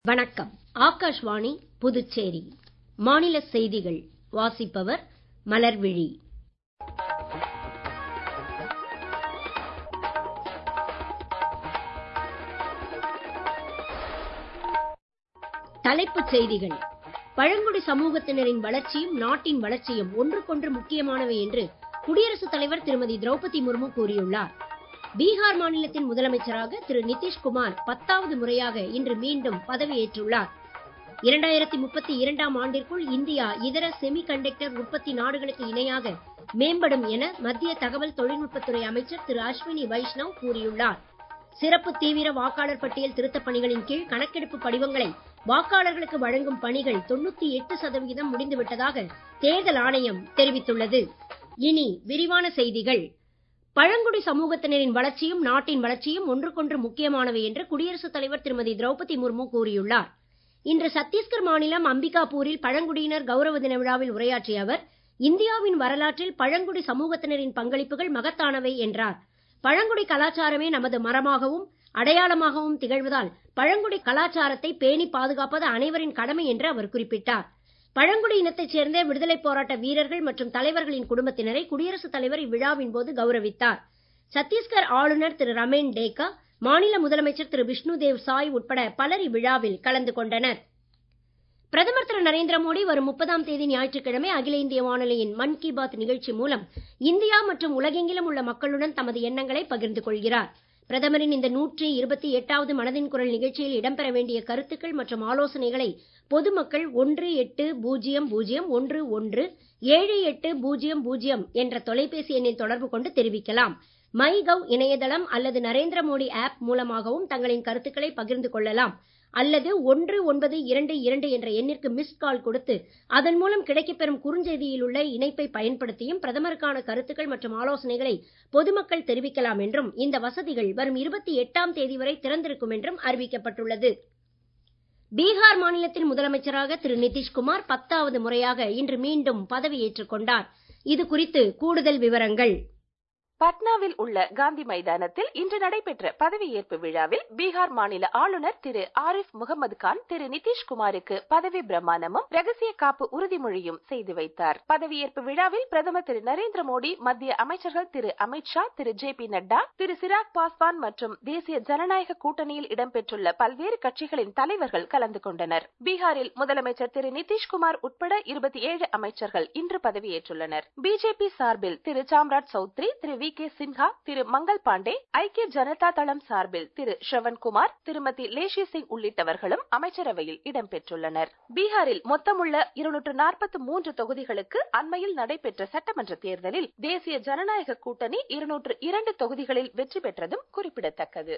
வணக்கம் ஆகாஷ்வாணி புதுச்சேரி மாநில செய்திகள் வாசிப்பவர் மலர்விழி தலைப்புச் செய்திகள் பழங்குடி சமூகத்தினரின் வளர்ச்சியும் நாட்டின் வளர்ச்சியும் ஒன்றுக்கொன்று முக்கியமானவை என்று குடியரசுத் தலைவர் திருமதி திரௌபதி முர்மு கூறியுள்ளார் பீகார் மாநிலத்தின் முதலமைச்சராக திரு நிதிஷ்குமார் பத்தாவது முறையாக இன்று மீண்டும் பதவியேற்றுள்ளார் இரண்டாயிரத்தி முப்பத்தி இரண்டாம் ஆண்டிற்குள் இந்தியா இதர செமி கண்டக்டர் உற்பத்தி நாடுகளுக்கு இணையாக மேம்படும் என மத்திய தகவல் தொழில்நுட்பத்துறை அமைச்சர் திரு அஸ்வினி வைஷ்ணவ் கூறியுள்ளார் சிறப்பு தீவிர வாக்காளர் பட்டியல் திருத்தப் பணிகளின் கீழ் கணக்கெடுப்பு படிவங்களை வாக்காளர்களுக்கு வழங்கும் பணிகள் தொண்ணூத்தி எட்டு சதவிகிதம் முடிந்துவிட்டதாக தேர்தல் ஆணையம் தெரிவித்துள்ளது இனி விரிவான செய்திகள் பழங்குடி சமூகத்தினரின் வளர்ச்சியும் நாட்டின் வளர்ச்சியும் ஒன்றுக்கொன்று முக்கியமானவை என்று குடியரசுத் தலைவர் திருமதி திரௌபதி முர்மு கூறியுள்ளார் இன்று சத்தீஸ்கர் மாநிலம் அம்பிகாபூரில் பழங்குடியினர் கௌரவ தின விழாவில் உரையாற்றிய அவர் இந்தியாவின் வரலாற்றில் பழங்குடி சமூகத்தினரின் பங்களிப்புகள் மகத்தானவை என்றார் பழங்குடி கலாச்சாரமே நமது மரமாகவும் அடையாளமாகவும் திகழ்வதால் பழங்குடி கலாச்சாரத்தை பேணி பாதுகாப்பது அனைவரின் கடமை என்று அவர் குறிப்பிட்டார் பழங்குடி இனத்தைச் சேர்ந்த விடுதலைப் போராட்ட வீரர்கள் மற்றும் தலைவர்களின் குடும்பத்தினரை குடியரசுத் தலைவர் இவ்விழாவின் போது கௌரவித்தார் சத்தீஸ்கர் ஆளுநர் திரு ரமேன் டேக்கா மாநில முதலமைச்சர் திரு விஷ்ணுதேவ் சாய் உட்பட பலர் இவ்விழாவில் கலந்து கொண்டனர் பிரதமர் திரு நரேந்திர மோடி வரும் முப்பதாம் தேதி ஞாயிற்றுக்கிழமை அகில இந்திய வானொலியின் மன் கி பாத் நிகழ்ச்சி மூலம் இந்தியா மற்றும் உலகெங்கிலும் உள்ள மக்களுடன் தமது எண்ணங்களை பகிர்ந்து கொள்கிறார் பிரதமரின் இந்த நூற்றி இருபத்தி எட்டாவது மனதின் குரல் நிகழ்ச்சியில் இடம்பெற வேண்டிய கருத்துக்கள் மற்றும் ஆலோசனைகளை பொதுமக்கள் ஒன்று எட்டு பூஜ்ஜியம் பூஜ்ஜியம் ஒன்று ஒன்று ஏழு எட்டு பூஜ்ஜியம் பூஜ்ஜியம் என்ற தொலைபேசி எண்ணில் தொடர்பு கொண்டு தெரிவிக்கலாம் மை கவ் இணையதளம் அல்லது நரேந்திர மோடி ஆப் மூலமாகவும் தங்களின் கருத்துக்களை பகிர்ந்து கொள்ளலாம் அல்லது ஒன்று ஒன்பது இரண்டு இரண்டு என்ற எண்ணிற்கு மிஸ்ட் கால் கொடுத்து அதன் மூலம் கிடைக்கப்பெறும் குறுஞ்செய்தியில் உள்ள இணைப்பை பயன்படுத்தியும் பிரதமருக்கான கருத்துக்கள் மற்றும் ஆலோசனைகளை பொதுமக்கள் தெரிவிக்கலாம் என்றும் இந்த வசதிகள் வரும் இருபத்தி எட்டாம் தேதி வரை திறந்திருக்கும் என்றும் அறிவிக்கப்பட்டுள்ளது பீகார் மாநிலத்தின் முதலமைச்சராக திரு நிதிஷ்குமார் பத்தாவது முறையாக இன்று மீண்டும் பதவியேற்றுக் கொண்டார் இது குறித்து கூடுதல் விவரங்கள் பட்னாவில் உள்ள காந்தி மைதானத்தில் இன்று நடைபெற்ற பதவியேற்பு விழாவில் பீகார் மாநில ஆளுநர் திரு ஆரிஃப் முகமது கான் திரு நிதிஷ்குமாருக்கு பதவி பிரமாணமும் ரகசிய காப்பு உறுதிமொழியும் செய்து வைத்தார் பதவியேற்பு விழாவில் பிரதமர் திரு நரேந்திர மோடி மத்திய அமைச்சர்கள் திரு அமித்ஷா திரு ஜே பி நட்டா திரு சிராக் பாஸ்வான் மற்றும் தேசிய ஜனநாயக கூட்டணியில் இடம்பெற்றுள்ள பல்வேறு கட்சிகளின் தலைவர்கள் கலந்து கொண்டனர் பீகாரில் முதலமைச்சர் திரு நிதிஷ்குமார் உட்பட இருபத்தி ஏழு அமைச்சர்கள் இன்று பதவியேற்றுள்ளனர் பிஜேபி சார்பில் திரு சாம்ராஜ் சௌத்ரி திரு வி கே சின்ஹா திரு மங்கள் பாண்டே ஐக்கிய ஜனதா தளம் சார்பில் திரு ஸ்ரவன்குமார் திருமதி லேஷி சிங் உள்ளிட்டவர்களும் அமைச்சரவையில் இடம்பெற்றுள்ளனர் பீகாரில் மொத்தமுள்ள இருநூற்று நாற்பத்தி மூன்று தொகுதிகளுக்கு அண்மையில் நடைபெற்ற சட்டமன்ற தேர்தலில் தேசிய ஜனநாயக கூட்டணி இருநூற்று இரண்டு தொகுதிகளில் வெற்றி பெற்றதும் குறிப்பிடத்தக்கது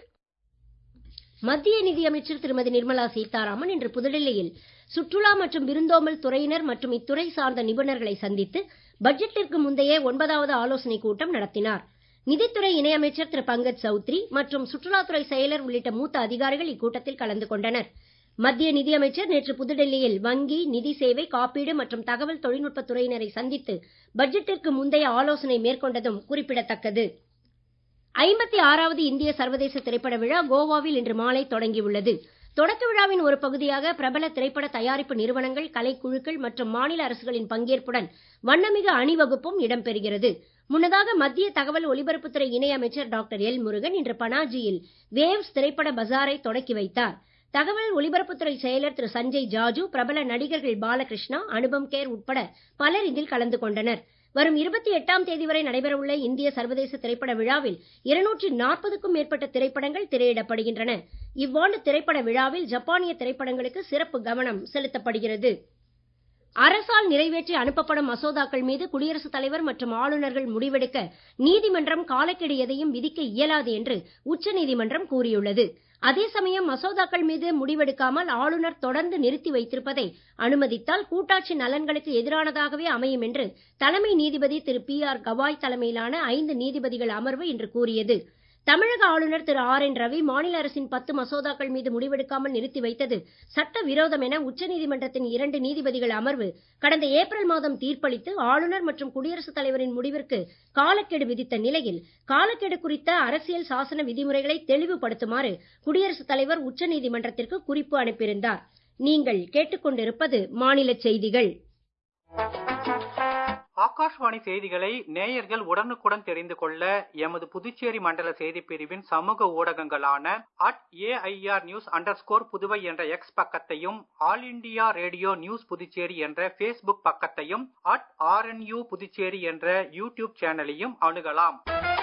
மத்திய நிதியமைச்சர் திருமதி நிர்மலா சீதாராமன் இன்று புதுடெல்லியில் சுற்றுலா மற்றும் விருந்தோம்பல் துறையினர் மற்றும் இத்துறை சார்ந்த நிபுணர்களை சந்தித்து பட்ஜெட்டிற்கு முந்தைய ஒன்பதாவது ஆலோசனைக் கூட்டம் நடத்தினார் நிதித்துறை இணையமைச்சர் திரு பங்கஜ் சௌத்ரி மற்றும் சுற்றுலாத்துறை செயலர் உள்ளிட்ட மூத்த அதிகாரிகள் இக்கூட்டத்தில் கலந்து கொண்டனர் மத்திய நிதியமைச்சர் நேற்று புதுடெல்லியில் வங்கி நிதி சேவை காப்பீடு மற்றும் தகவல் தொழில்நுட்பத் துறையினரை சந்தித்து பட்ஜெட்டிற்கு முந்தைய ஆலோசனை மேற்கொண்டதும் குறிப்பிடத்தக்கது ஐம்பத்தி ஆறாவது இந்திய சர்வதேச திரைப்பட விழா கோவாவில் இன்று மாலை தொடங்கியுள்ளது தொடக்க விழாவின் ஒரு பகுதியாக பிரபல திரைப்பட தயாரிப்பு நிறுவனங்கள் கலைக்குழுக்கள் மற்றும் மாநில அரசுகளின் பங்கேற்புடன் வண்ணமிகு அணிவகுப்பும் இடம்பெறுகிறது முன்னதாக மத்திய தகவல் ஒலிபரப்புத்துறை இணை அமைச்சர் டாக்டர் எல் முருகன் இன்று பனாஜியில் வேவ்ஸ் திரைப்பட பஜாரை தொடக்கி வைத்தார் தகவல் ஒலிபரப்புத்துறை செயலர் திரு சஞ்சய் ஜாஜு பிரபல நடிகர்கள் பாலகிருஷ்ணா அனுபம் கேர் உட்பட பலர் இதில் கலந்து கொண்டனர் வரும் இருபத்தி எட்டாம் தேதி வரை நடைபெறவுள்ள இந்திய சர்வதேச திரைப்பட விழாவில் இருநூற்றி நாற்பதுக்கும் மேற்பட்ட திரைப்படங்கள் திரையிடப்படுகின்றன இவ்வாண்டு திரைப்பட விழாவில் ஜப்பானிய திரைப்படங்களுக்கு சிறப்பு கவனம் செலுத்தப்படுகிறது அரசால் நிறைவேற்றி அனுப்பப்படும் மசோதாக்கள் மீது குடியரசுத் தலைவர் மற்றும் ஆளுநர்கள் முடிவெடுக்க நீதிமன்றம் காலக்கெடு எதையும் விதிக்க இயலாது என்று உச்சநீதிமன்றம் கூறியுள்ளது அதே சமயம் மசோதாக்கள் மீது முடிவெடுக்காமல் ஆளுநர் தொடர்ந்து நிறுத்தி வைத்திருப்பதை அனுமதித்தால் கூட்டாட்சி நலன்களுக்கு எதிரானதாகவே அமையும் என்று தலைமை நீதிபதி திரு பி ஆர் கவாய் தலைமையிலான ஐந்து நீதிபதிகள் அமர்வு இன்று கூறியது தமிழக ஆளுநர் திரு ஆர் என் ரவி மாநில அரசின் பத்து மசோதாக்கள் மீது முடிவெடுக்காமல் நிறுத்தி வைத்தது சட்ட விரோதம் என உச்சநீதிமன்றத்தின் இரண்டு நீதிபதிகள் அமர்வு கடந்த ஏப்ரல் மாதம் தீர்ப்பளித்து ஆளுநர் மற்றும் குடியரசுத் தலைவரின் முடிவிற்கு காலக்கெடு விதித்த நிலையில் காலக்கெடு குறித்த அரசியல் சாசன விதிமுறைகளை தெளிவுபடுத்துமாறு குடியரசுத் தலைவர் உச்சநீதிமன்றத்திற்கு குறிப்பு அனுப்பியிருந்தார் நீங்கள் கேட்டுக்கொண்டிருப்பது மாநில செய்திகள் ஆகாஷ்வாணி செய்திகளை நேயர்கள் உடனுக்குடன் தெரிந்து கொள்ள எமது புதுச்சேரி மண்டல செய்திப் பிரிவின் சமூக ஊடகங்களான at AIR news under Puduvai என்ற எக்ஸ் பக்கத்தையும் All India Radio news Puducherry என்ற ஃபேஸ்புக் பக்கத்தையும் அட் ஆர்என்யூ புதுச்சேரி என்ற யூடியூப் சேனலையும் அணுகலாம்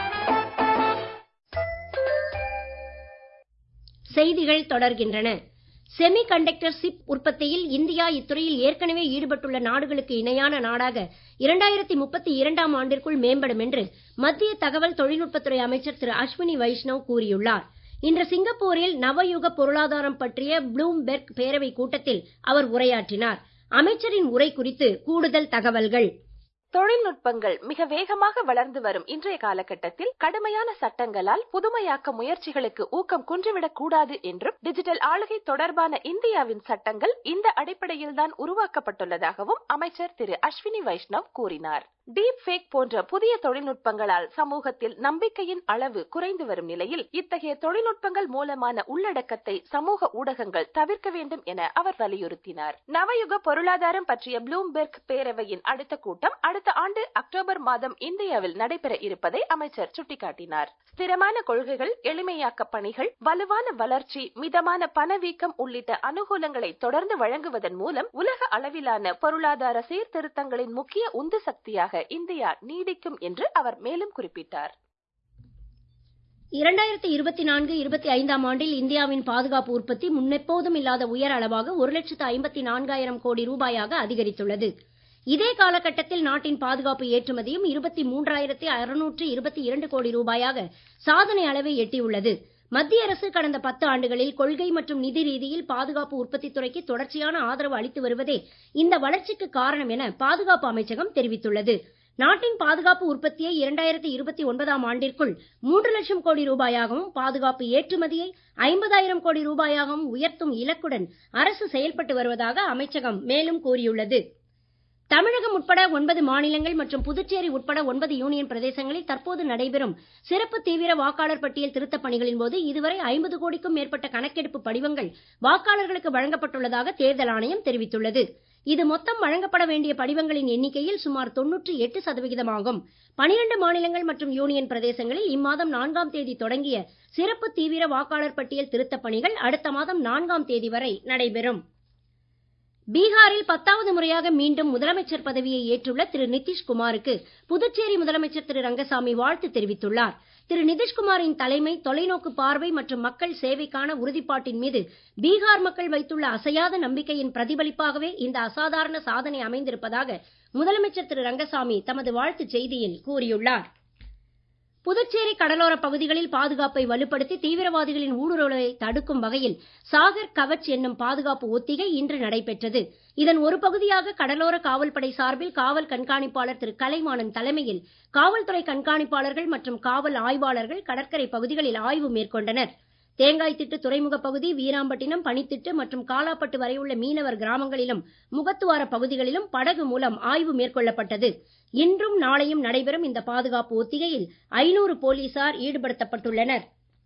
செய்திகள் தொடர்கின்றன செமி கண்டக்டர் சிப் உற்பத்தியில் இந்தியா இத்துறையில் ஏற்கனவே ஈடுபட்டுள்ள நாடுகளுக்கு இணையான நாடாக இரண்டாயிரத்தி முப்பத்தி இரண்டாம் ஆண்டிற்குள் மேம்படும் என்று மத்திய தகவல் தொழில்நுட்பத்துறை அமைச்சர் திரு அஸ்வினி வைஷ்ணவ் கூறியுள்ளார் இன்று சிங்கப்பூரில் நவயுக பொருளாதாரம் பற்றிய ப்ளூம்பெர்க் பேரவை கூட்டத்தில் அவர் உரையாற்றினார் அமைச்சரின் உரை குறித்து கூடுதல் தகவல்கள் தொழில்நுட்பங்கள் மிக வேகமாக வளர்ந்து வரும் இன்றைய காலகட்டத்தில் கடுமையான சட்டங்களால் புதுமையாக்க முயற்சிகளுக்கு ஊக்கம் குன்றிவிடக் கூடாது என்றும் டிஜிட்டல் ஆளுகை தொடர்பான இந்தியாவின் சட்டங்கள் இந்த அடிப்படையில்தான் உருவாக்கப்பட்டுள்ளதாகவும் அமைச்சர் திரு அஸ்வினி வைஷ்ணவ் கூறினார் டீப் ஃபேக் போன்ற புதிய தொழில்நுட்பங்களால் சமூகத்தில் நம்பிக்கையின் அளவு குறைந்து வரும் நிலையில் இத்தகைய தொழில்நுட்பங்கள் மூலமான உள்ளடக்கத்தை சமூக ஊடகங்கள் தவிர்க்க வேண்டும் என அவர் வலியுறுத்தினார் நவயுக பொருளாதாரம் பற்றிய ப்ளூம்பெர்க் பேரவையின் அடுத்த கூட்டம் அடுத்த ஆண்டு அக்டோபர் மாதம் இந்தியாவில் நடைபெற இருப்பதை அமைச்சர் சுட்டிக்காட்டினார் ஸ்திரமான கொள்கைகள் எளிமையாக்க பணிகள் வலுவான வளர்ச்சி மிதமான பணவீக்கம் உள்ளிட்ட அனுகூலங்களை தொடர்ந்து வழங்குவதன் மூலம் உலக அளவிலான பொருளாதார சீர்திருத்தங்களின் முக்கிய உந்து சக்தியாக இந்தியா நீடிக்கும் என்று அவர் மேலும் குறிப்பிட்டார் இரண்டாயிரத்தி இருபத்தி நான்கு இருபத்தி ஐந்தாம் ஆண்டில் இந்தியாவின் பாதுகாப்பு உற்பத்தி முன்னெப்போதும் இல்லாத உயர் அளவாக ஒரு லட்சத்து ஐம்பத்தி நான்காயிரம் கோடி ரூபாயாக அதிகரித்துள்ளது இதே காலகட்டத்தில் நாட்டின் பாதுகாப்பு ஏற்றுமதியும் இருபத்தி மூன்றாயிரத்தி அறுநூற்று இருபத்தி இரண்டு கோடி ரூபாயாக சாதனை அளவை எட்டியுள்ளது மத்திய அரசு கடந்த பத்து ஆண்டுகளில் கொள்கை மற்றும் நிதி ரீதியில் பாதுகாப்பு உற்பத்தித் துறைக்கு தொடர்ச்சியான ஆதரவு அளித்து வருவதே இந்த வளர்ச்சிக்கு காரணம் என பாதுகாப்பு அமைச்சகம் தெரிவித்துள்ளது நாட்டின் பாதுகாப்பு உற்பத்தியை இரண்டாயிரத்தி இருபத்தி ஒன்பதாம் ஆண்டிற்குள் மூன்று லட்சம் கோடி ரூபாயாகவும் பாதுகாப்பு ஏற்றுமதியை ஐம்பதாயிரம் கோடி ரூபாயாகவும் உயர்த்தும் இலக்குடன் அரசு செயல்பட்டு வருவதாக அமைச்சகம் மேலும் கூறியுள்ளது தமிழகம் உட்பட ஒன்பது மாநிலங்கள் மற்றும் புதுச்சேரி உட்பட ஒன்பது யூனியன் பிரதேசங்களில் தற்போது நடைபெறும் சிறப்பு தீவிர வாக்காளர் பட்டியல் திருத்தப் பணிகளின் போது இதுவரை ஐம்பது கோடிக்கும் மேற்பட்ட கணக்கெடுப்பு படிவங்கள் வாக்காளர்களுக்கு வழங்கப்பட்டுள்ளதாக தேர்தல் ஆணையம் தெரிவித்துள்ளது இது மொத்தம் வழங்கப்பட வேண்டிய படிவங்களின் எண்ணிக்கையில் சுமார் தொன்னூற்றி எட்டு சதவிகிதமாகும் பனிரெண்டு மாநிலங்கள் மற்றும் யூனியன் பிரதேசங்களில் இம்மாதம் நான்காம் தேதி தொடங்கிய சிறப்பு தீவிர வாக்காளர் பட்டியல் திருத்தப் பணிகள் அடுத்த மாதம் நான்காம் தேதி வரை நடைபெறும் பீகாரில் பத்தாவது முறையாக மீண்டும் முதலமைச்சர் பதவியை ஏற்றுள்ள திரு நிதிஷ்குமாருக்கு புதுச்சேரி முதலமைச்சர் திரு ரங்கசாமி வாழ்த்து தெரிவித்துள்ளார் திரு நிதிஷ்குமாரின் தலைமை தொலைநோக்கு பார்வை மற்றும் மக்கள் சேவைக்கான உறுதிப்பாட்டின் மீது பீகார் மக்கள் வைத்துள்ள அசையாத நம்பிக்கையின் பிரதிபலிப்பாகவே இந்த அசாதாரண சாதனை அமைந்திருப்பதாக முதலமைச்சர் திரு ரங்கசாமி தமது வாழ்த்துச் செய்தியில் கூறியுள்ளார் புதுச்சேரி கடலோர பகுதிகளில் பாதுகாப்பை வலுப்படுத்தி தீவிரவாதிகளின் ஊடுருவலை தடுக்கும் வகையில் சாகர் கவச் என்னும் பாதுகாப்பு ஒத்திகை இன்று நடைபெற்றது இதன் ஒரு பகுதியாக கடலோர காவல்படை சார்பில் காவல் கண்காணிப்பாளர் திரு கலைவாணன் தலைமையில் காவல்துறை கண்காணிப்பாளர்கள் மற்றும் காவல் ஆய்வாளர்கள் கடற்கரை பகுதிகளில் ஆய்வு மேற்கொண்டனர் தேங்காய்த்திட்டு துறைமுக பகுதி வீராம்பட்டினம் பனித்திட்டு மற்றும் காலாப்பட்டு வரையுள்ள மீனவர் கிராமங்களிலும் முகத்துவார பகுதிகளிலும் படகு மூலம் ஆய்வு மேற்கொள்ளப்பட்டது இன்றும் நாளையும் நடைபெறும் இந்த பாதுகாப்பு ஒத்திகையில் ஐநூறு போலீசார் ஈடுபடுத்தப்பட்டுள்ளனர்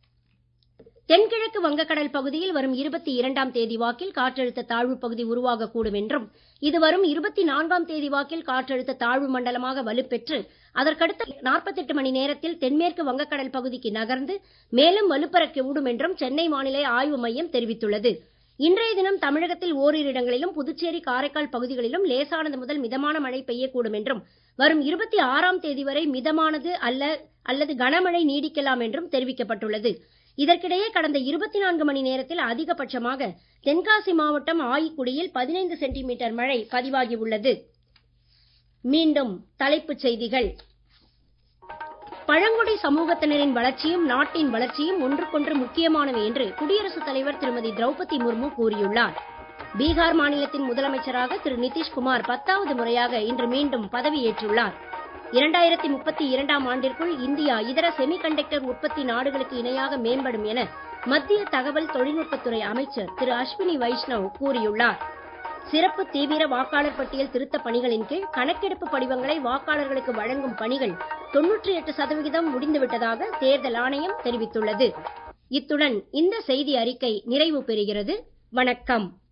தென்கிழக்கு வங்கக்கடல் பகுதியில் வரும் இருபத்தி இரண்டாம் தேதி வாக்கில் காற்றழுத்த தாழ்வு பகுதி உருவாகக்கூடும் என்றும் இது வரும் இருபத்தி நான்காம் தேதி வாக்கில் காற்றழுத்த தாழ்வு மண்டலமாக வலுப்பெற்று அதற்கடுத்த நாற்பத்தெட்டு மணி நேரத்தில் தென்மேற்கு வங்கக்கடல் பகுதிக்கு நகர்ந்து மேலும் வலுப்பெறக்கூடும் என்றும் சென்னை வானிலை ஆய்வு மையம் தெரிவித்துள்ளது இன்றைய தினம் தமிழகத்தில் ஓரிரு இடங்களிலும் புதுச்சேரி காரைக்கால் பகுதிகளிலும் லேசானது முதல் மிதமான மழை பெய்யக்கூடும் என்றும் வரும் இருபத்தி ஆறாம் தேதி வரை மிதமானது அல்ல அல்லது கனமழை நீடிக்கலாம் என்றும் தெரிவிக்கப்பட்டுள்ளது இதற்கிடையே கடந்த இருபத்தி நான்கு மணி நேரத்தில் அதிகபட்சமாக தென்காசி மாவட்டம் ஆயிக்குடியில் பதினைந்து சென்டிமீட்டர் மழை பதிவாகியுள்ளது மீண்டும் தலைப்புச் செய்திகள் பழங்குடி சமூகத்தினரின் வளர்ச்சியும் நாட்டின் வளர்ச்சியும் ஒன்றுக்கொன்று முக்கியமானவை என்று குடியரசுத் தலைவர் திருமதி திரௌபதி முர்மு கூறியுள்ளார் பீகார் மாநிலத்தின் முதலமைச்சராக திரு நிதிஷ்குமார் பத்தாவது முறையாக இன்று மீண்டும் பதவியேற்றுள்ளார் இரண்டாயிரத்தி முப்பத்தி இரண்டாம் ஆண்டிற்குள் இந்தியா இதர செமிகண்டக்டர் உற்பத்தி நாடுகளுக்கு இணையாக மேம்படும் என மத்திய தகவல் தொழில்நுட்பத்துறை அமைச்சர் திரு அஸ்வினி வைஷ்ணவ் கூறியுள்ளார் சிறப்பு தீவிர வாக்காளர் பட்டியல் திருத்தப் பணிகளின் கீழ் கணக்கெடுப்பு படிவங்களை வாக்காளர்களுக்கு வழங்கும் பணிகள் தொன்னூற்றி எட்டு சதவிகிதம் முடிந்துவிட்டதாக தேர்தல் ஆணையம் தெரிவித்துள்ளது இத்துடன் இந்த செய்தி அறிக்கை நிறைவு பெறுகிறது வணக்கம்